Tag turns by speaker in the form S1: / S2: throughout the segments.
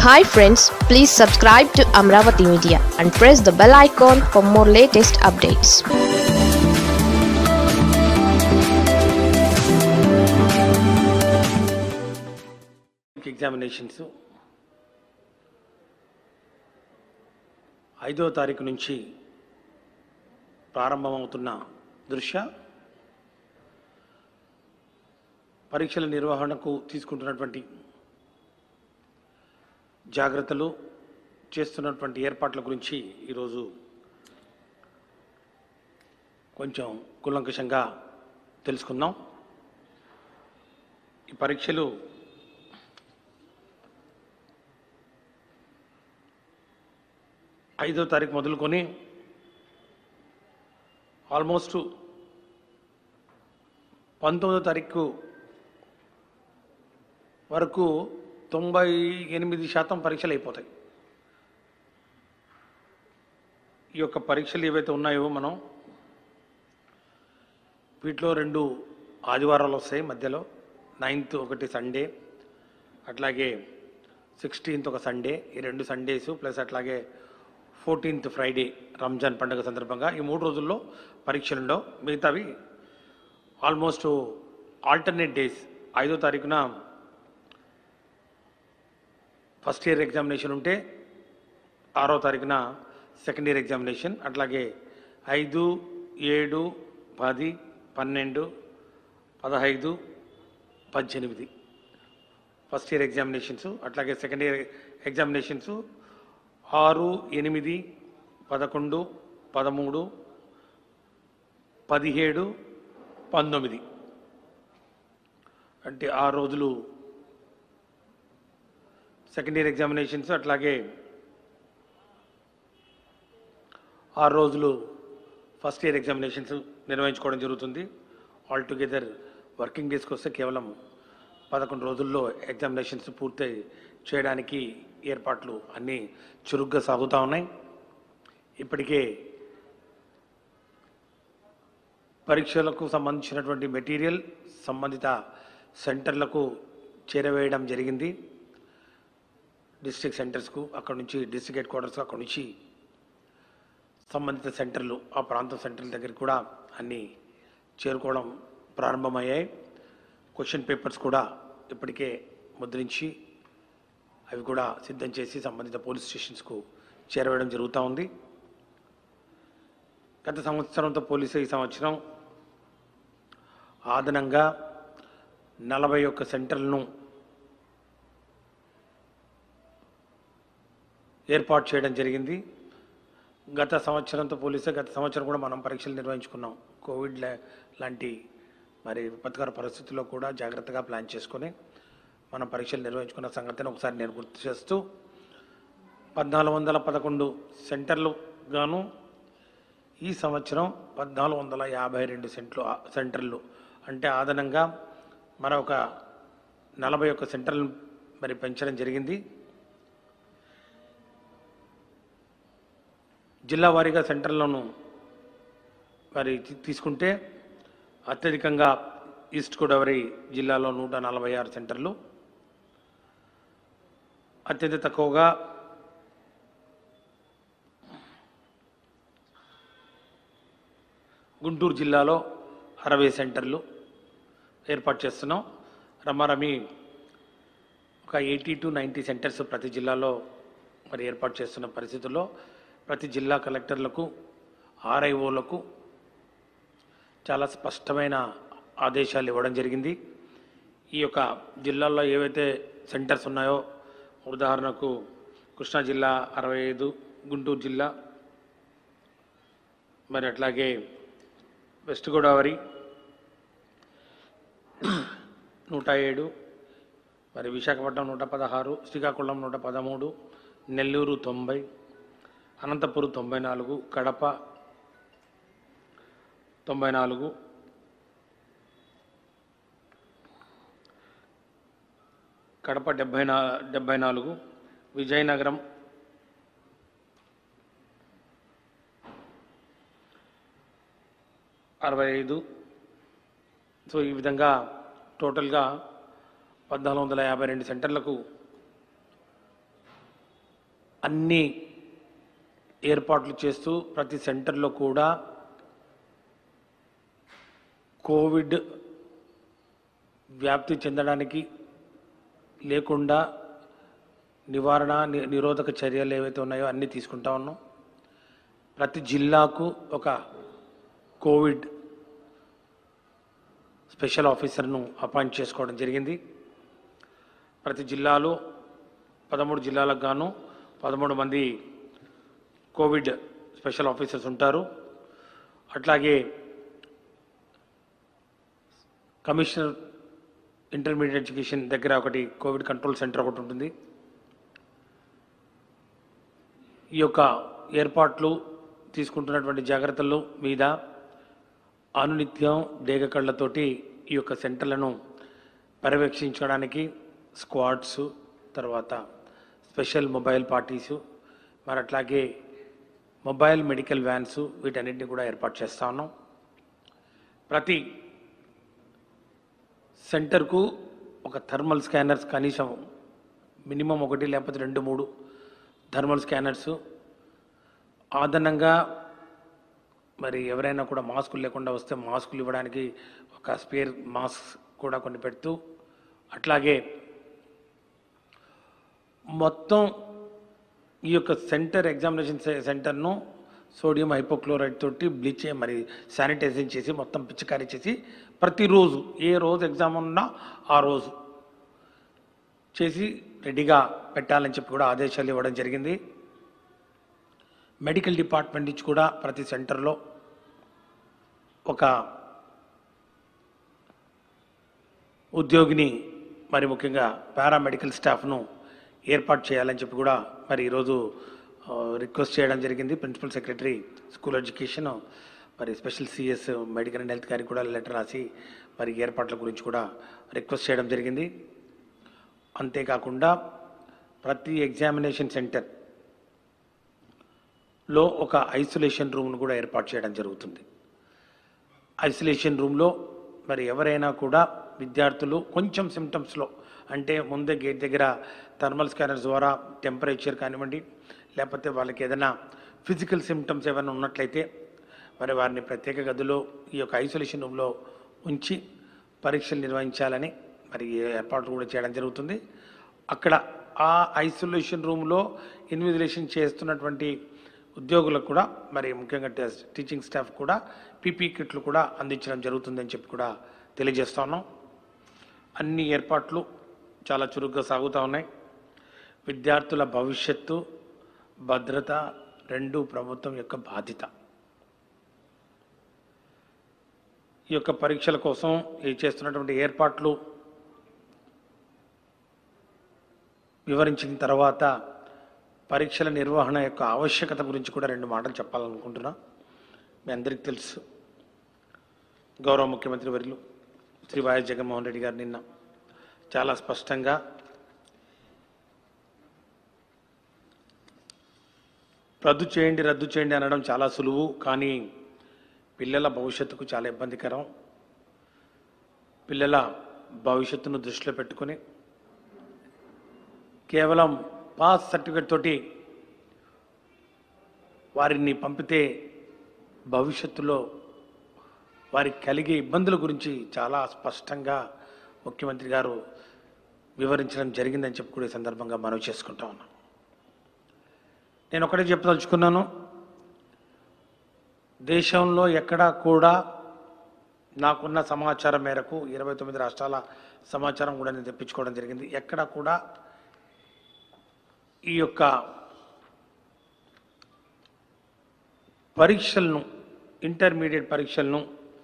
S1: Hi friends please subscribe to Amaravati media and press the bell icon for more latest updates
S2: examinations ఐదో తారీఖు నుంచి ప్రారంభమవుతున్న దృశ్య పరీక్షల నిర్వహణకు తీసుకుంటున్నటువంటి జాగ్రత్తలు చేస్తున్నటువంటి ఏర్పాట్ల గురించి ఈరోజు కొంచెం కూలంకషంగా తెలుసుకుందాం ఈ పరీక్షలు ఐదో తారీఖు మొదలుకొని ఆల్మోస్ట్ పంతొమ్మిదో తారీఖు వరకు తొంభై ఎనిమిది శాతం పరీక్షలు అయిపోతాయి ఈ యొక్క పరీక్షలు ఏవైతే ఉన్నాయో మనం వీటిలో రెండు ఆదివారాలు వస్తాయి మధ్యలో నైన్త్ ఒకటి సండే అట్లాగే సిక్స్టీన్త్ ఒక సండే ఈ రెండు సండేస్ ప్లస్ అట్లాగే ఫోర్టీన్త్ ఫ్రైడే రంజాన్ పండుగ సందర్భంగా ఈ మూడు రోజుల్లో పరీక్షలు ఉండవు మిగతావి ఆల్మోస్ట్ ఆల్టర్నేట్ డేస్ ఐదో తారీఖున ఫస్ట్ ఇయర్ ఎగ్జామినేషన్ ఉంటే ఆరో తారీఖున సెకండ్ ఇయర్ ఎగ్జామినేషన్ అట్లాగే ఐదు ఏడు పది పన్నెండు పదహైదు పద్దెనిమిది ఫస్ట్ ఇయర్ ఎగ్జామినేషన్స్ అట్లాగే సెకండ్ ఇయర్ ఎగ్జామినేషన్స్ ఆరు ఎనిమిది పదకొండు పదమూడు పదిహేడు పంతొమ్మిది అంటే ఆ రోజులు సెకండ్ ఇయర్ ఎగ్జామినేషన్స్ అట్లాగే ఆరు రోజులు ఫస్ట్ ఇయర్ ఎగ్జామినేషన్స్ నిర్వహించుకోవడం జరుగుతుంది ఆల్ టుగెదర్ వర్కింగ్ డేస్కి వస్తే కేవలం పదకొండు రోజుల్లో ఎగ్జామినేషన్స్ పూర్తి చేయడానికి ఏర్పాట్లు అన్నీ చురుగ్గా సాగుతూ ఉన్నాయి ఇప్పటికే పరీక్షలకు సంబంధించినటువంటి మెటీరియల్ సంబంధిత సెంటర్లకు చేరవేయడం జరిగింది డిస్ట్రిక్ట్ సెంటర్స్కు అక్కడ నుంచి డిస్ట్రిక్ట్ హెడ్ క్వార్టర్స్కు అక్కడ నుంచి సంబంధిత సెంటర్లు ఆ ప్రాంతం సెంటర్ల దగ్గరికి కూడా అన్నీ చేరుకోవడం ప్రారంభమయ్యాయి క్వశ్చన్ పేపర్స్ కూడా ఇప్పటికే ముద్రించి అవి కూడా సిద్ధం చేసి సంబంధిత పోలీస్ స్టేషన్స్కు చేరవేయడం జరుగుతూ ఉంది గత సంవత్సరంతో పోలీసు ఈ సంవత్సరం అదనంగా నలభై ఒక్క సెంటర్లను ఏర్పాటు చేయడం జరిగింది గత సంవత్సరంతో పోలిస్తే గత సంవత్సరం కూడా మనం పరీక్షలు నిర్వహించుకున్నాం కోవిడ్ లా- లాంటి మరి విపత్కర పరిస్థితుల్లో కూడా జాగ్రత్తగా ప్లాన్ చేసుకొని మనం పరీక్షలు నిర్వహించుకున్న సంగతిని ఒకసారి నేను గుర్తు చేస్తూ పద్నాలుగు వందల పదకొండు సెంటర్లు గాను ఈ సంవత్సరం పద్నాలుగు వందల యాభై రెండు సెంట్లు సెంటర్లు అంటే అదనంగా మరొక నలభై ఒక్క సెంటర్లు మరి పెంచడం జరిగింది జిల్లా వారీగా సెంటర్లను మరి తీ- తీసుకుంటే అత్యధికంగా ఈస్ట్ గోదావరి జిల్లాలో నూట నలభై ఆరు సెంటర్లు అత్యంత తక్కువగా గుంటూరు జిల్లాలో అరవై సెంటర్లు ఏర్పాటు చేస్తున్నాం రమారమి ఒక ఎయిటీ టు నైంటీ సెంటర్స్ ప్రతి జిల్లాలో మరి ఏర్పాటు చేస్తున్న పరిస్థితుల్లో ప్రతి జిల్లా కలెక్టర్లకు ఆర్ఐఓలకు చాలా స్పష్టమైన ఆదేశాలు ఇవ్వడం జరిగింది ఈ యొక్క జిల్లాల్లో ఏవైతే సెంటర్స్ ఉన్నాయో ఉదాహరణకు కృష్ణా జిల్లా అరవై ఐదు గుంటూరు జిల్లా మరి అట్లాగే వెస్ట్ గోదావరి నూట ఏడు మరి విశాఖపట్నం నూట పదహారు శ్రీకాకుళం నూట పదమూడు నెల్లూరు తొంభై అనంతపురం తొంభై నాలుగు కడప తొంభై నాలుగు కడప డెబ్భై నా డెబ్భై నాలుగు విజయనగరం అరవై ఐదు సో ఈ విధంగా టోటల్గా పద్నాలుగు వందల యాభై రెండు సెంటర్లకు అన్ని ఏర్పాట్లు చేస్తూ ప్రతి సెంటర్లో కూడా కోవిడ్ వ్యాప్తి చెందడానికి లేకుండా నివారణ ని- నిరోధక చర్యలు ఏవైతే ఉన్నాయో అన్నీ తీసుకుంటా ఉన్నాం ప్రతి జిల్లాకు ఒక కోవిడ్ స్పెషల్ ఆఫీసర్ను అపాయింట్ చేసుకోవడం జరిగింది ప్రతి జిల్లాలో పదమూడు జిల్లాలకు గాను పదమూడు మంది కోవిడ్ స్పెషల్ ఆఫీసర్స్ ఉంటారు అట్లాగే కమిషనర్ ఇంటర్మీడియట్ ఎడ్యుకేషన్ దగ్గర ఒకటి కోవిడ్ కంట్రోల్ సెంటర్ ఒకటి ఉంటుంది ఈ యొక్క ఏర్పాట్లు తీసుకుంటున్నటువంటి జాగ్రత్తలు మీద అనునిత్యం డేగ కళ్ళతోటి ఈ యొక్క సెంటర్లను పర్యవేక్షించడానికి స్క్వాడ్స్ తర్వాత స్పెషల్ మొబైల్ పార్టీసు మరి అట్లాగే మొబైల్ మెడికల్ వ్యాన్స్ వీటన్నిటిని కూడా ఏర్పాటు చేస్తా ఉన్నాం ప్రతి సెంటర్కు ఒక థర్మల్ స్కానర్స్ కనీసం మినిమం ఒకటి లేకపోతే రెండు మూడు థర్మల్ స్కానర్స్ అదనంగా మరి ఎవరైనా కూడా మాస్కులు లేకుండా వస్తే మాస్కులు ఇవ్వడానికి ఒక స్పేర్ మాస్క్ కూడా కొన్ని పెడుతూ అట్లాగే మొత్తం ఈ యొక్క సెంటర్ ఎగ్జామినేషన్ సె- సెంటర్ను సోడియం హైపోక్లోరైడ్ తోటి బ్లీచ్ చే- మరి శానిటైజింగ్ చేసి మొత్తం పిచికారీ చేసి ప్రతిరోజు ఏ రోజు ఎగ్జామ్ ఉన్నా ఆ రోజు చేసి రెడీగా పెట్టాలని చెప్పి కూడా ఆదేశాలు ఇవ్వడం జరిగింది మెడికల్ డిపార్ట్మెంట్ నుంచి కూడా ప్రతి సెంటర్లో ఒక ఉద్యోగిని మరి ముఖ్యంగా పారామెడికల్ స్టాఫ్ను ఏర్పాటు చేయాలని చెప్పి కూడా మరి ఈరోజు ఆ, రిక్వెస్ట్ చేయడం జరిగింది ప్రిన్సిపల్ సెక్రటరీ స్కూల్ ఎడ్యుకేషన్ మరి special C S medical and health గారికి కూడా లెటర్ రాసి మరి ఏర్పాట్ల గురించి కూడా రిక్వెస్ట్ చేయడం జరిగింది అంతేకాకుండా ప్రతి ఎగ్జామినేషన్ సెంటర్ లో ఒక ఐసోలేషన్ రూమ్ను కూడా ఏర్పాటు చేయడం జరుగుతుంది ఐసోలేషన్ రూమ్లో మరి ఎవరైనా కూడా విద్యార్థులు కొంచెం సిమ్టమ్స్లో అంటే ముందే గేట్ దగ్గర థర్మల్ స్కానర్స్ ద్వారా టెంపరేచర్ కానివ్వండి లేకపోతే వాళ్ళకి ఏదైనా ఫిజికల్ సిమ్టమ్స్ ఏమైనా ఉన్నట్లయితే మరి వారిని ప్రత్యేక గదిలో ఈ యొక్క ఐసోలేషన్ రూమ్లో ఉంచి పరీక్షలు నిర్వహించాలని మరి ఈ ఏర్పాట్లు కూడా చేయడం జరుగుతుంది అక్కడ ఆ ఐసోలేషన్ రూమ్లో ఇన్విజిలేషన్ చేస్తున్నటువంటి ఉద్యోగులకు కూడా మరి ముఖ్యంగా టెస్ట్ టీచింగ్ స్టాఫ్ కూడా పీపీ కిట్లు కూడా అందించడం జరుగుతుందని చెప్పి కూడా తెలియజేస్తా ఉన్నాం అన్ని ఏర్పాట్లు చాలా చురుగ్గా సాగుతూ ఉన్నాయి విద్యార్థుల భవిష్యత్తు భద్రత రెండు ప్రభుత్వం యొక్క బాధ్యత ఈ యొక్క పరీక్షల కోసం ఈ చేస్తున్నటువంటి ఏర్పాట్లు వివరించిన తర్వాత పరీక్షల నిర్వహణ యొక్క ఆవశ్యకత గురించి కూడా రెండు మాటలు చెప్పాలనుకుంటున్నా మీ అందరికీ తెలుసు గౌరవ ముఖ్యమంత్రి వర్యులు శ్రీ వైఎస్ జగన్మోహన్ రెడ్డి గారు నిన్న చాలా స్పష్టంగా రద్దు చేయండి రద్దు చేయండి అనడం చాలా సులువు కానీ పిల్లల భవిష్యత్తుకు చాలా ఇబ్బందికరం పిల్లల భవిష్యత్తును దృష్టిలో పెట్టుకొని కేవలం పాస్ సర్టిఫికేట్ తోటి వారిని పంపితే భవిష్యత్తులో వారికి కలిగే ఇబ్బందుల గురించి చాలా స్పష్టంగా ముఖ్యమంత్రి గారు వివరించడం జరిగిందని చెప్పి కూడా ఈ సందర్భంగా మనవి చేసుకుంటా ఉన్నాం నేను ఒకటే చెప్పదలుచుకున్నాను దేశంలో ఎక్కడా కూడా నాకున్న సమాచారం మేరకు ఇరవై తొమ్మిది రాష్ట్రాల సమాచారం కూడా నేను తెప్పించుకోవడం జరిగింది ఎక్కడా కూడా ఈ యొక్క పరీక్షలను ఇంటర్మీడియట్ పరీక్షలను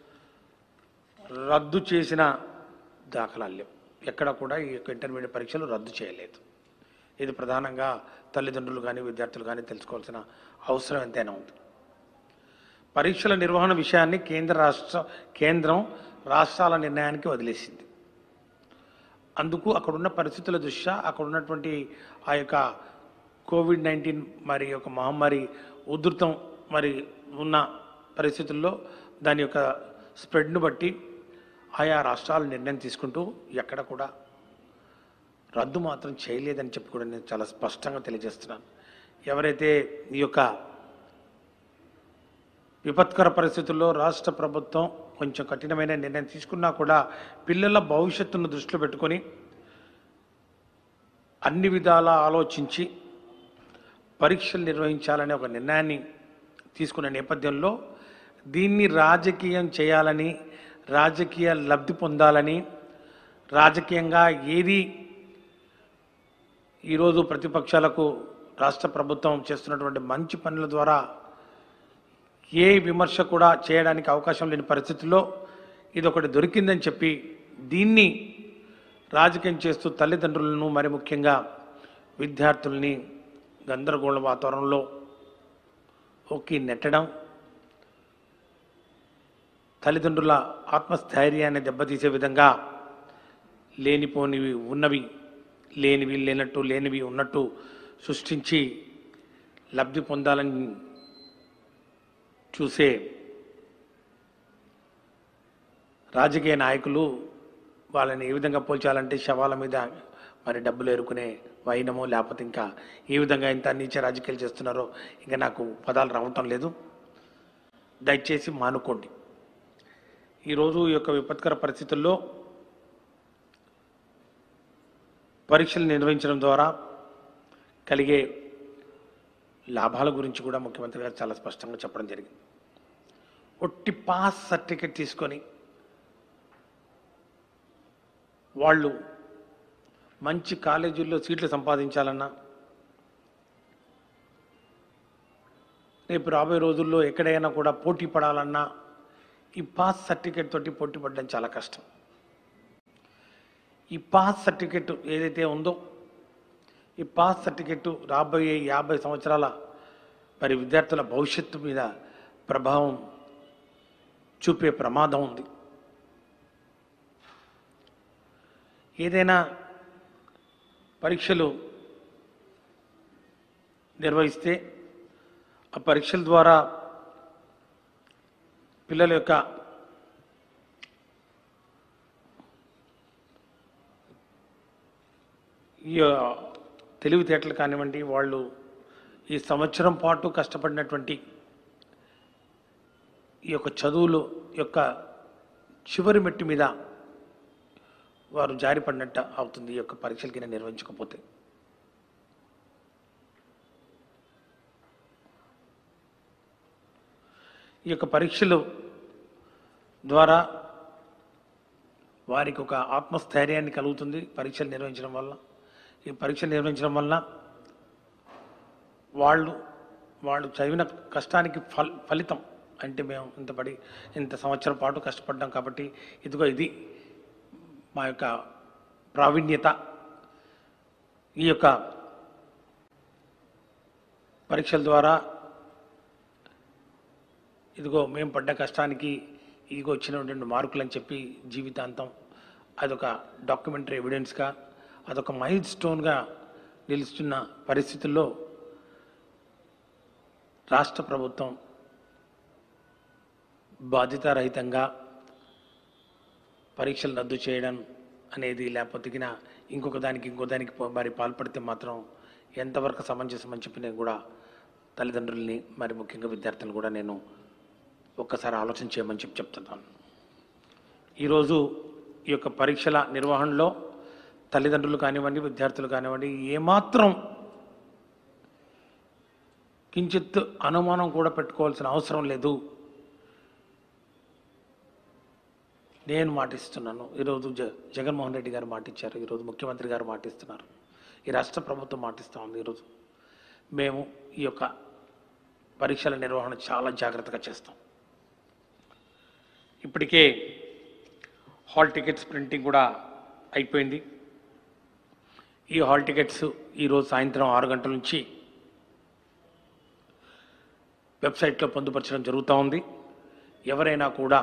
S2: రద్దు చేసిన దాఖలాలు లేవు ఎక్కడ కూడా ఈ యొక్క ఇంటర్మీడియట్ పరీక్షలు రద్దు చేయలేదు ఇది ప్రధానంగా తల్లిదండ్రులు కానీ విద్యార్థులు కానీ తెలుసుకోవాల్సిన అవసరం ఎంతైనా ఉంది పరీక్షల నిర్వహణ విషయాన్ని కేంద్ర రాష్ట్ర కేంద్రం రాష్ట్రాల నిర్ణయానికి వదిలేసింది అందుకు అక్కడున్న పరిస్థితుల దృష్ట్యా అక్కడ ఉన్నటువంటి ఆ యొక్క కోవిడ్ నైన్టీన్ మరి యొక్క మహమ్మారి ఉధృతం మరి ఉన్న పరిస్థితుల్లో దాని యొక్క స్ప్రెడ్ను బట్టి ఆయా రాష్ట్రాలు నిర్ణయం తీసుకుంటూ ఎక్కడ కూడా రద్దు మాత్రం చేయలేదని చెప్పి కూడా నేను చాలా స్పష్టంగా తెలియజేస్తున్నాను ఎవరైతే ఈ యొక్క విపత్కర పరిస్థితుల్లో రాష్ట్ర ప్రభుత్వం కొంచెం కఠినమైన నిర్ణయం తీసుకున్నా కూడా పిల్లల భవిష్యత్తును దృష్టిలో పెట్టుకొని అన్ని విధాలా ఆలోచించి పరీక్షలు నిర్వహించాలనే ఒక నిర్ణయాన్ని తీసుకున్న నేపథ్యంలో దీన్ని రాజకీయం చేయాలని రాజకీయ లబ్ధి పొందాలని రాజకీయంగా ఏది ఈరోజు ప్రతిపక్షాలకు రాష్ట్ర ప్రభుత్వం చేస్తున్నటువంటి మంచి పనుల ద్వారా ఏ విమర్శ కూడా చేయడానికి అవకాశం లేని పరిస్థితుల్లో ఇది ఒకటి దొరికిందని చెప్పి దీన్ని రాజకీయం చేస్తూ తల్లిదండ్రులను మరి ముఖ్యంగా విద్యార్థుల్ని గందరగోళ వాతావరణంలో ఒక్కి నెట్టడం తల్లిదండ్రుల ఆత్మస్థైర్యాన్ని దెబ్బతీసే విధంగా లేనిపోనివి ఉన్నవి లేనివి లేనట్టు లేనివి ఉన్నట్టు సృష్టించి లబ్ధి పొందాలని చూసే రాజకీయ నాయకులు వాళ్ళని ఏ విధంగా పోల్చాలంటే శవాల మీద మరి డబ్బులు ఎరుకునే వైనమో లేకపోతే ఇంకా ఏ విధంగా ఇంత నీచ రాజకీయాలు చేస్తున్నారో ఇంకా నాకు పదాలు రావటం లేదు దయచేసి మానుకోండి ఈరోజు ఈ యొక్క విపత్కర పరిస్థితుల్లో పరీక్షలు నిర్వహించడం ద్వారా కలిగే లాభాల గురించి కూడా ముఖ్యమంత్రి గారు చాలా స్పష్టంగా చెప్పడం జరిగింది ఒట్టి పాస్ సర్టిఫికెట్ తీసుకొని వాళ్ళు మంచి కాలేజీల్లో సీట్లు సంపాదించాలన్నా రేపు రాబోయే రోజుల్లో ఎక్కడైనా కూడా పోటీ పడాలన్నా ఈ పాస్ సర్టిఫికేట్ తోటి పోటీ పడడం చాలా కష్టం ఈ పాస్ సర్టిఫికెట్ ఏదైతే ఉందో ఈ పాస్ సర్టిఫికెట్ రాబోయే యాభై సంవత్సరాల మరి విద్యార్థుల భవిష్యత్తు మీద ప్రభావం చూపే ప్రమాదం ఉంది ఏదైనా పరీక్షలు నిర్వహిస్తే ఆ పరీక్షల ద్వారా పిల్లల యొక్క ఈ తెలివితేటలు కానివ్వండి వాళ్ళు ఈ సంవత్సరం పాటు కష్టపడినటువంటి ఈ యొక్క చదువులు యొక్క చివరి మెట్టి మీద వారు జారిపడినట్టు అవుతుంది ఈ యొక్క పరీక్షలకి నేను నిర్వహించకపోతే ఈ యొక్క పరీక్షలు ద్వారా వారికి ఒక ఆత్మస్థైర్యాన్ని కలుగుతుంది పరీక్షలు నిర్వహించడం వల్ల ఈ పరీక్షలు నిర్వహించడం వల్ల వాళ్ళు వాళ్ళు చదివిన కష్టానికి ఫల్ ఫలితం అంటే మేము ఇంత పడి ఇంత సంవత్సరం పాటు కష్టపడ్డాం కాబట్టి ఇదిగో ఇది మా యొక్క ప్రావీణ్యత ఈ యొక్క పరీక్షల ద్వారా ఇదిగో మేము పడ్డ కష్టానికి ఇదిగో వచ్చినటువంటి మార్కులు అని చెప్పి జీవితాంతం అదొక డాక్యుమెంటరీ ఎవిడెన్స్గా అదొక మైల్ స్టోన్గా నిలుస్తున్న పరిస్థితుల్లో రాష్ట్ర ప్రభుత్వం బాధ్యతారహితంగా పరీక్షలు రద్దు చేయడం అనేది లేకపోతే గిన ఇంకొక దానికి ఇంకో దానికి పో- మరి పాల్పడితే మాత్రం ఎంతవరకు సమంజసం అని చెప్పి నేను కూడా తల్లిదండ్రుల్ని మరి ముఖ్యంగా విద్యార్థులను కూడా నేను ఒక్కసారి ఆలోచన చేయమని చెప్పి చెప్తున్నాను ఈరోజు ఈ యొక్క పరీక్షల నిర్వహణలో తల్లిదండ్రులు కానివ్వండి విద్యార్థులు కానివ్వండి ఏమాత్రం కించిత్ అనుమానం కూడా పెట్టుకోవాల్సిన అవసరం లేదు నేను మాటిస్తున్నాను ఈరోజు జ జగన్మోహన్ రెడ్డి గారు మాటిచ్చారు ఈరోజు ముఖ్యమంత్రి గారు మాటిస్తున్నారు ఈ రాష్ట్ర ప్రభుత్వం మాటిస్తూ ఉంది ఈరోజు మేము ఈ యొక్క పరీక్షల నిర్వహణ చాలా జాగ్రత్తగా చేస్తాం ఇప్పటికే హాల్ టికెట్స్ ప్రింటింగ్ కూడా అయిపోయింది ఈ హాల్ టికెట్స్ ఈరోజు సాయంత్రం ఆరు గంటల నుంచి వెబ్సైట్లో పొందుపరచడం జరుగుతూ ఉంది ఎవరైనా కూడా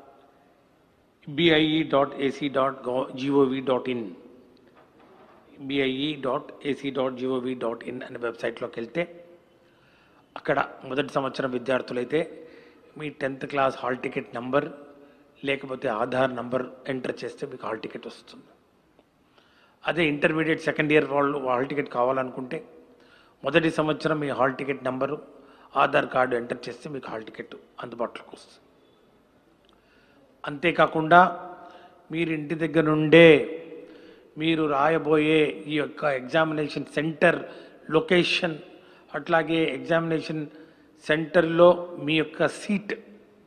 S2: B I E dot A C dot go G O V dot in B I E dot A C dot G O V dot in అనే వెబ్సైట్లోకి వెళ్తే అక్కడ మొదటి సంవత్సరం విద్యార్థులైతే మీ tenth class hall ticket number లేకపోతే ఆధార్ నంబర్ ఎంటర్ చేస్తే మీకు హాల్ టికెట్ వస్తుంది అదే ఇంటర్మీడియట్ సెకండ్ ఇయర్ వాళ్ళు హాల్ టికెట్ కావాలనుకుంటే మొదటి సంవత్సరం మీ hall ticket number Aadhaar card enter చేస్తే మీకు హాల్ టికెట్ అందుబాటులోకి వస్తుంది అంతేకాకుండా మీరు ఇంటి దగ్గర నుండే మీరు రాయబోయే ఈ యొక్క ఎగ్జామినేషన్ సెంటర్ లొకేషన్ అట్లాగే ఎగ్జామినేషన్ సెంటర్లో మీ యొక్క సీట్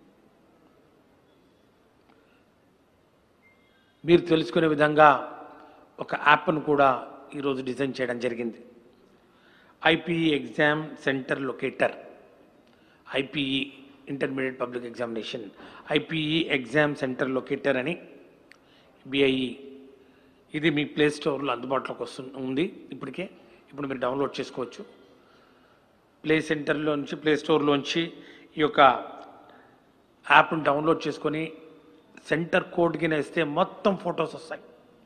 S2: మీరు తెలుసుకునే విధంగా ఒక యాప్ను కూడా ఈరోజు డిజైన్ చేయడం జరిగింది I P E exam centre locator I P E intermediate public examination I P E exam centre locator అని బిఐఈ ఇది మీ ప్లే స్టోర్లో అందుబాటులోకి వస్తుంది ఉంది ఇప్పటికే ఇప్పుడు మీరు డౌన్లోడ్ చేసుకోవచ్చు ప్లే సెంటర్లోంచి ప్లే స్టోర్లోంచి ఈ యొక్క యాప్ను డౌన్లోడ్ చేసుకొని సెంటర్ కోడ్కి వేస్తే మొత్తం ఫొటోస్ వస్తాయి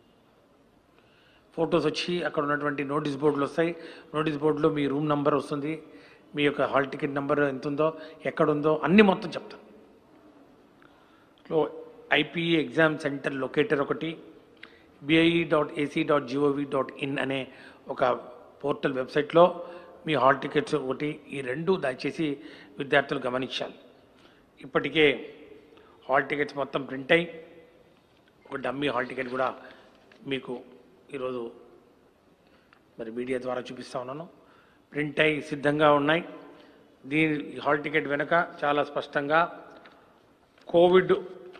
S2: ఫొటోస్ వచ్చి అక్కడ ఉన్నటువంటి నోటీస్ బోర్డులు వస్తాయి నోటీస్ బోర్డులో మీ రూమ్ నెంబర్ వస్తుంది మీ యొక్క హాల్ టికెట్ నెంబర్ ఎంత ఉందో ఎక్కడ ఉందో అన్నీ మొత్తం చెప్తాం లో ఐపీఈ ఎగ్జామ్ సెంటర్ లొకేటర్ ఒకటి B I E dot A C dot G O V dot in అనే ఒక పోర్టల్ వెబ్సైట్లో మీ హాల్ టికెట్స్ ఒకటి ఈ రెండు దయచేసి విద్యార్థులు గమనించాలి ఇప్పటికే హాల్ టికెట్స్ మొత్తం ప్రింట్ అయ్యి ఒక డమ్మీ హాల్ టికెట్ కూడా మీకు ఈరోజు మరి మీడియా ద్వారా చూపిస్తా ఉన్నాను ప్రింట్ అయి సిద్ధంగా ఉన్నాయి దీని హాల్ టికెట్ వెనుక చాలా స్పష్టంగా కోవిడ్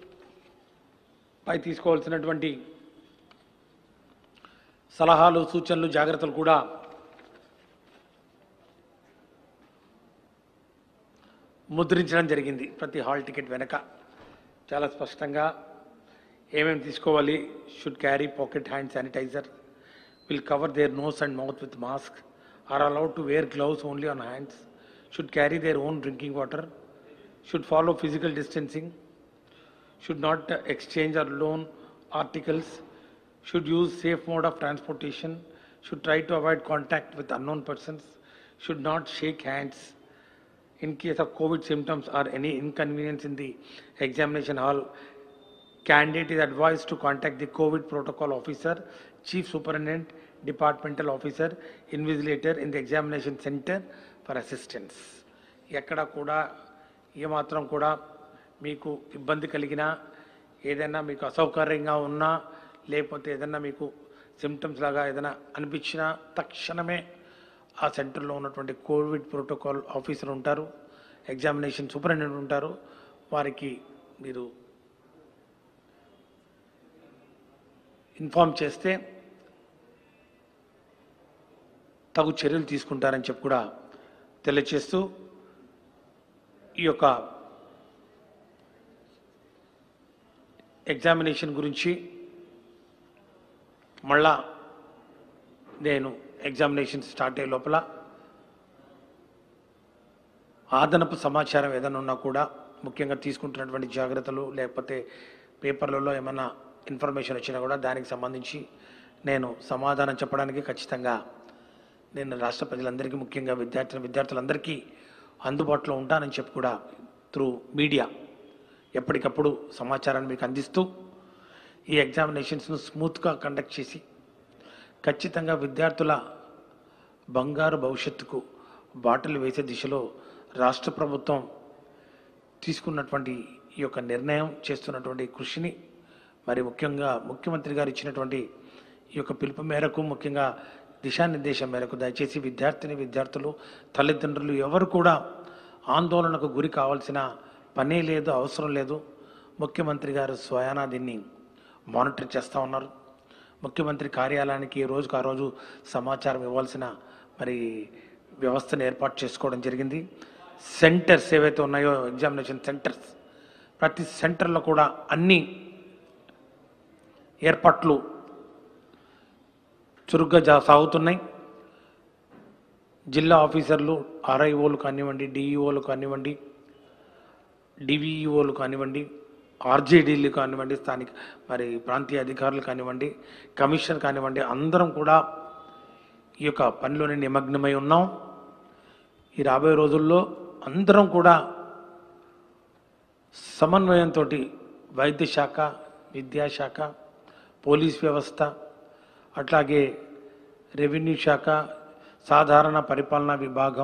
S2: పై తీసుకోవాల్సినటువంటి సలహాలు సూచనలు జాగ్రత్తలు కూడా ముద్రించడం జరిగింది ప్రతి హాల్ టికెట్ వెనక చాలా స్పష్టంగా ఏమేమి తీసుకోవాలి should carry pocket hand sanitiser will cover their nose and mouth with mask are allowed to wear gloves only on hands should carry their own drinking water should follow physical distancing should not uh, exchange or loan articles, should use safe mode of transportation, should try to avoid contact with unknown persons, should not shake hands. In case of COVID symptoms or any inconvenience in the examination hall, candidate is advised to contact the COVID protocol officer, chief superintendent, departmental officer, invigilator in the examination center for assistance. ఎక్కడ కూడా ఏమాత్రం కూడా మీకు ఇబ్బంది కలిగినా ఏదైనా మీకు అసౌకర్యంగా ఉన్నా లేకపోతే ఏదైనా మీకు సిమ్టమ్స్ లాగా ఏదైనా అనిపించినా తక్షణమే ఆ సెంటర్లో ఉన్నటువంటి కోవిడ్ ప్రోటోకాల్ ఆఫీసర్ ఉంటారు ఎగ్జామినేషన్ సూపరింటెండెంట్ ఉంటారు వారికి మీరు ఇన్ఫామ్ చేస్తే తగు చర్యలు తీసుకుంటారని చెప్పి కూడా తెలియచేస్తూ ఈ యొక్క ఎగ్జామినేషన్ గురించి మళ్ళా నేను ఎగ్జామినేషన్ స్టార్ట్ అయ్యే లోపల అదనపు సమాచారం ఏదైనా ఉన్నా కూడా ముఖ్యంగా తీసుకుంటున్నటువంటి జాగ్రత్తలు లేకపోతే పేపర్లలో ఏమైనా ఇన్ఫర్మేషన్ వచ్చినా కూడా దానికి సంబంధించి నేను సమాధానం చెప్పడానికి ఖచ్చితంగా నేను రాష్ట్ర ప్రజలందరికీ ముఖ్యంగా విద్యార్థులు విద్యార్థులందరికీ అందుబాటులో ఉంటానని చెప్పి కూడా త్రూ మీడియా ఎప్పటికప్పుడు సమాచారాన్ని మీకు అందిస్తూ ఈ ఎగ్జామినేషన్స్ను స్మూత్గా కండక్ట్ చేసి ఖచ్చితంగా విద్యార్థుల బంగారు భవిష్యత్తుకు బాటలు వేసే దిశలో రాష్ట్ర ప్రభుత్వం తీసుకున్నటువంటి ఈ యొక్క నిర్ణయం చేస్తున్నటువంటి కృషిని మరి ముఖ్యంగా ముఖ్యమంత్రి గారు ఇచ్చినటువంటి ఈ యొక్క పిలుపు మేరకు ముఖ్యంగా దిశానిర్దేశం మేరకు దయచేసి విద్యార్థిని విద్యార్థులు తల్లిదండ్రులు ఎవరు కూడా ఆందోళనకు గురి కావాల్సిన పనే లేదు అవసరం లేదు ముఖ్యమంత్రి గారు స్వయానా దీన్ని మానిటర్ చేస్తూ ఉన్నారు ముఖ్యమంత్రి కార్యాలయానికి ఈ రోజుకు ఆ రోజు సమాచారం ఇవ్వాల్సిన మరి వ్యవస్థను ఏర్పాటు చేసుకోవడం జరిగింది సెంటర్స్ ఏవైతే ఉన్నాయో ఎగ్జామినేషన్ సెంటర్స్ ప్రతి సెంటర్లో కూడా అన్ని ఏర్పాట్లు చురుగ్గా జా- సాగుతున్నాయి జిల్లా ఆఫీసర్లు ఆర్ఐఓలు కానివ్వండి డిఈఓలు కానివ్వండి డివిఈఓలు కానివ్వండి ఆర్జేడీలు కానివ్వండి స్థానిక మరి ప్రాంతీయ అధికారులు కానివ్వండి కమిషనర్ కానివ్వండి అందరం కూడా ఈ యొక్క పనిలోనే నిమగ్నమై ఉన్నాం ఈ రాబోయే రోజుల్లో అందరం కూడా సమన్వయంతో వైద్య శాఖ విద్యాశాఖ పోలీస్ వ్యవస్థ అట్లాగే రెవెన్యూ శాఖ సాధారణ పరిపాలనా విభాగం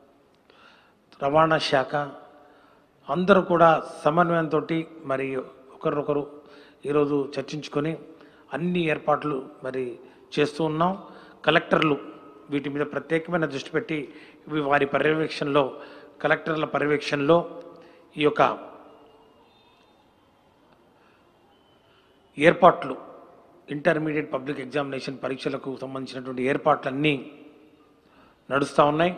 S2: రవాణా శాఖ అందరూ కూడా సమన్వయంతో మరి ఒకరినొకరు ఈరోజు చర్చించుకొని అన్ని ఏర్పాట్లు మరి చేస్తూ ఉన్నాం కలెక్టర్లు వీటి మీద ప్రత్యేకమైన దృష్టి పెట్టి ఇవి వారి పర్యవేక్షణలో కలెక్టర్ల పర్యవేక్షణలో ఈ యొక్క ఏర్పాట్లు ఇంటర్మీడియట్ పబ్లిక్ ఎగ్జామినేషన్ పరీక్షలకు సంబంధించినటువంటి ఏర్పాట్లన్నీ నడుస్తూ ఉన్నాయి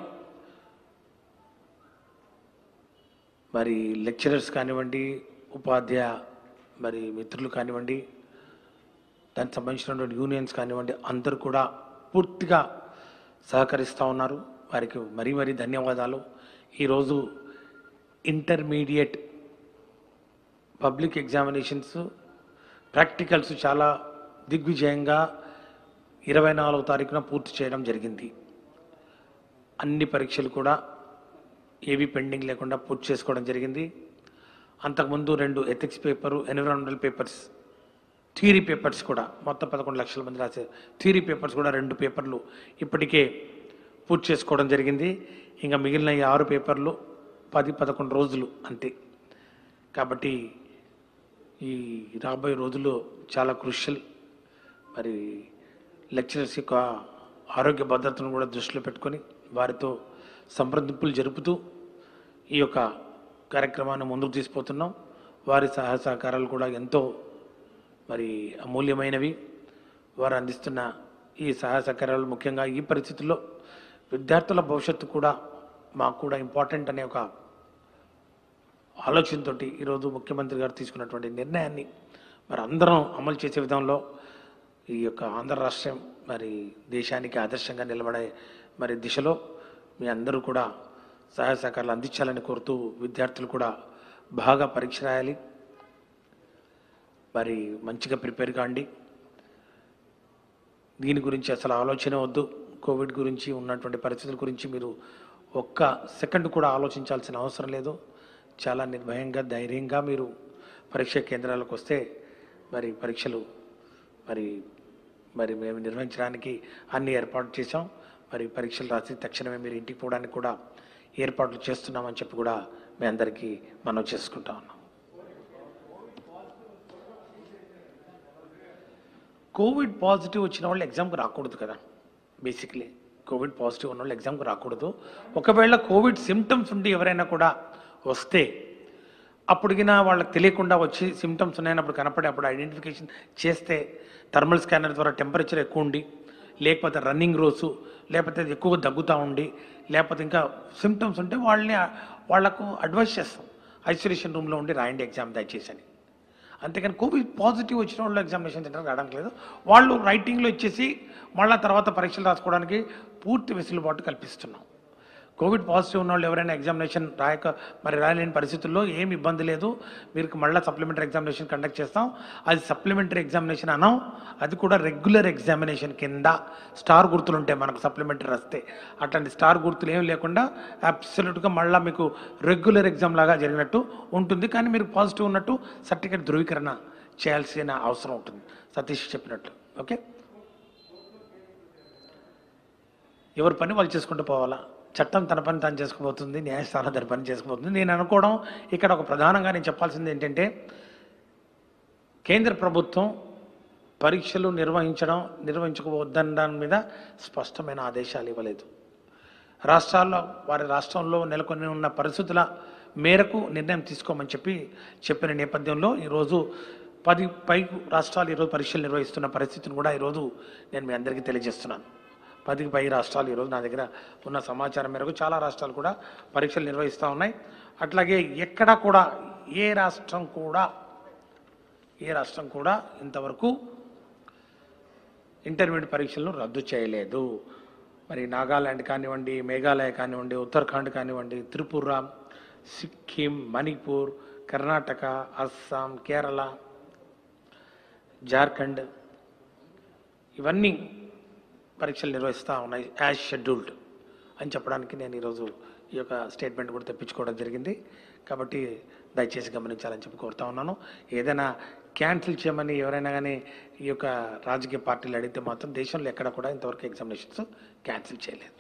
S2: మరి లెక్చరర్స్ కానివ్వండి ఉపాధ్యాయ మరి మిత్రులు కానివ్వండి దానికి సంబంధించినటువంటి యూనియన్స్ కానివ్వండి అందరూ కూడా పూర్తిగా సహకరిస్తూ ఉన్నారు వారికి మరీ మరీ ధన్యవాదాలు ఈరోజు ఇంటర్మీడియట్ పబ్లిక్ ఎగ్జామినేషన్స్ ప్రాక్టికల్స్ చాలా దిగ్విజయంగా ఇరవై నాలుగో తారీఖున పూర్తి చేయడం జరిగింది అన్ని పరీక్షలు కూడా ఏవి పెండింగ్ లేకుండా పూర్తి చేసుకోవడం జరిగింది అంతకుముందు రెండు ethics paper environmental papers theory papers కూడా మొత్తం పదకొండు లక్షల మంది రాసే థియరీ పేపర్స్ కూడా రెండు పేపర్లు ఇప్పటికే పూర్తి చేసుకోవడం జరిగింది ఇంకా మిగిలిన ఈ ఆరు పేపర్లు పది పదకొండు రోజులు అంతే కాబట్టి ఈ రాబోయే రోజుల్లో చాలా క్రూషియల్ మరి లెక్చరర్స్ యొక్క ఆరోగ్య భద్రతను కూడా దృష్టిలో పెట్టుకొని వారితో సంప్రదింపులు జరుపుతూ ఈ యొక్క కార్యక్రమాన్ని ముందుకు తీసుకుపోతున్నాం వారి సహాయ సహకారాలు కూడా ఎంతో మరి అమూల్యమైనవి వారు అందిస్తున్న ఈ సహాయ సహకారాలు ముఖ్యంగా ఈ పరిస్థితుల్లో విద్యార్థుల భవిష్యత్తు కూడా మాకు కూడా ఇంపార్టెంట్ అనే ఒక ఆలోచనతో ఈరోజు ముఖ్యమంత్రి గారు తీసుకున్నటువంటి నిర్ణయాన్ని మరి అందరం అమలు చేసే విధంలో ఈ యొక్క ఆంధ్ర రాష్ట్రం మరి దేశానికి ఆదర్శంగా నిలబడే మరి దిశలో మీ అందరూ కూడా సహాయ సహకారాలు అందించాలని కోరుతూ విద్యార్థులు కూడా బాగా పరీక్ష రాయాలి మరి మంచిగా ప్రిపేర్ కాండి దీని గురించి అసలు ఆలోచన వద్దు కోవిడ్ గురించి ఉన్నటువంటి పరిస్థితుల గురించి మీరు ఒక్క సెకండ్ కూడా ఆలోచించాల్సిన అవసరం లేదు చాలా నిర్భయంగా ధైర్యంగా మీరు పరీక్ష కేంద్రాలకు వస్తే మరి పరీక్షలు మరి మరి మేము నిర్వహించడానికి అన్ని ఏర్పాట్లు చేశాం మరి పరీక్షలు రాసి తక్షణమే మీరు ఇంటికి పోవడానికి కూడా ఏర్పాట్లు చేస్తున్నామని చెప్పి కూడా మీ అందరికీ మనం చేసుకుంటా ఉన్నాం కోవిడ్ పాజిటివ్ వచ్చిన వాళ్ళు ఎగ్జామ్కి రాకూడదు కదా బేసిక్లీ కోవిడ్ పాజిటివ్ ఉన్న వాళ్ళు ఎగ్జామ్కి రాకూడదు ఒకవేళ కోవిడ్ సిమ్టమ్స్ ఉండి ఎవరైనా కూడా వస్తే అప్పటికినా వాళ్ళకి తెలియకుండా వచ్చి సిమ్టమ్స్ ఉన్నాయన్నప్పుడు కనపడి అప్పుడు ఐడెంటిఫికేషన్ చేస్తే థర్మల్ స్కానర్ ద్వారా టెంపరేచర్ ఎక్కువ ఉండి లేకపోతే రన్నింగ్ రోజు లేకపోతే ఎక్కువ దగ్గుతూ ఉండి లేకపోతే ఇంకా సిమ్టమ్స్ ఉంటే వాళ్ళని వాళ్లకు అడ్వైస్ చేస్తాం ఐసోలేషన్ రూమ్లో ఉండి రాయండి ఎగ్జామ్ దయచేసి అని అంతేకాని కోవిడ్ పాజిటివ్ వచ్చిన వాళ్ళు ఎగ్జామినేషన్ సెంటర్కి రావడానికి లేదు వాళ్ళు రైటింగ్లో ఇచ్చేసి మళ్ళీ తర్వాత పరీక్షలు రాసుకోవడానికి పూర్తి వెసులుబాటు కల్పిస్తున్నాం కోవిడ్ పాజిటివ్ ఉన్న వాళ్ళు ఎవరైనా ఎగ్జామినేషన్ రాయక మరి రాయలేని పరిస్థితుల్లో ఏమి ఇబ్బంది లేదు మీరు మళ్ళీ సప్లిమెంటరీ ఎగ్జామినేషన్ కండక్ట్ చేస్తాం అది సప్లిమెంటరీ ఎగ్జామినేషన్ అనం అది కూడా రెగ్యులర్ ఎగ్జామినేషన్ కింద స్టార్ గుర్తులు ఉంటాయి మనకు సప్లిమెంటరీ వస్తే అట్లాంటి స్టార్ గుర్తులు ఏమి లేకుండా అబ్సల్యూట్గా మళ్ళీ మీకు రెగ్యులర్ ఎగ్జామ్ లాగా జరిగినట్టు ఉంటుంది కానీ మీరు పాజిటివ్ ఉన్నట్టు సర్టిఫికేట్ ధృవీకరణ చేయాల్సిన అవసరం ఉంటుంది సతీష్ చెప్పినట్లు ఓకే ఎవరి పని వాళ్ళు చేసుకుంటూ పోవాలా చట్టం తన పని తాను చేసుకుపోతుంది న్యాయస్థానం తన పని చేసుకుపోతుంది నేను అనుకోవడం ఇక్కడ ఒక ప్రధానంగా నేను చెప్పాల్సింది ఏంటంటే కేంద్ర ప్రభుత్వం పరీక్షలు నిర్వహించడం నిర్వహించకపోవద్దన్న దాని మీద స్పష్టమైన ఆదేశాలు ఇవ్వలేదు రాష్ట్రాల్లో వారి రాష్ట్రంలో నెలకొని ఉన్న పరిస్థితుల మేరకు నిర్ణయం తీసుకోమని చెప్పి చెప్పిన నేపథ్యంలో ఈరోజు పది పై రాష్ట్రాలు ఈరోజు పరీక్షలు నిర్వహిస్తున్న పరిస్థితిని కూడా ఈరోజు నేను మీ అందరికీ తెలియజేస్తున్నాను పదికి పై రాష్ట్రాలు ఈరోజు నా దగ్గర ఉన్న సమాచారం మేరకు చాలా రాష్ట్రాలు కూడా పరీక్షలు నిర్వహిస్తూ ఉన్నాయి అట్లాగే ఎక్కడా కూడా ఏ రాష్ట్రం కూడా ఏ రాష్ట్రం కూడా ఇంతవరకు ఇంటర్మీడియట్ పరీక్షలను రద్దు చేయలేదు మరి నాగాల్యాండ్ కానివ్వండి మేఘాలయ కానివ్వండి ఉత్తరాఖండ్ కానివ్వండి త్రిపుర సిక్కిం మణిపూర్ కర్ణాటక అస్సాం కేరళ జార్ఖండ్ ఇవన్నీ పరీక్షలు నిర్వహిస్తూ ఉన్నాయి యాజ్ షెడ్యూల్డ్ అని చెప్పడానికి నేను ఈరోజు ఈ యొక్క స్టేట్మెంట్ కూడా తెప్పించుకోవడం జరిగింది కాబట్టి దయచేసి గమనించాలని చెప్పి కోరుతా ఉన్నాను ఏదైనా క్యాన్సిల్ చేయమని ఎవరైనా కానీ ఈ యొక్క రాజకీయ పార్టీలు అడిగితే మాత్రం దేశంలో ఎక్కడ కూడా ఇంతవరకు ఎగ్జామినేషన్స్ క్యాన్సిల్ చేయలేదు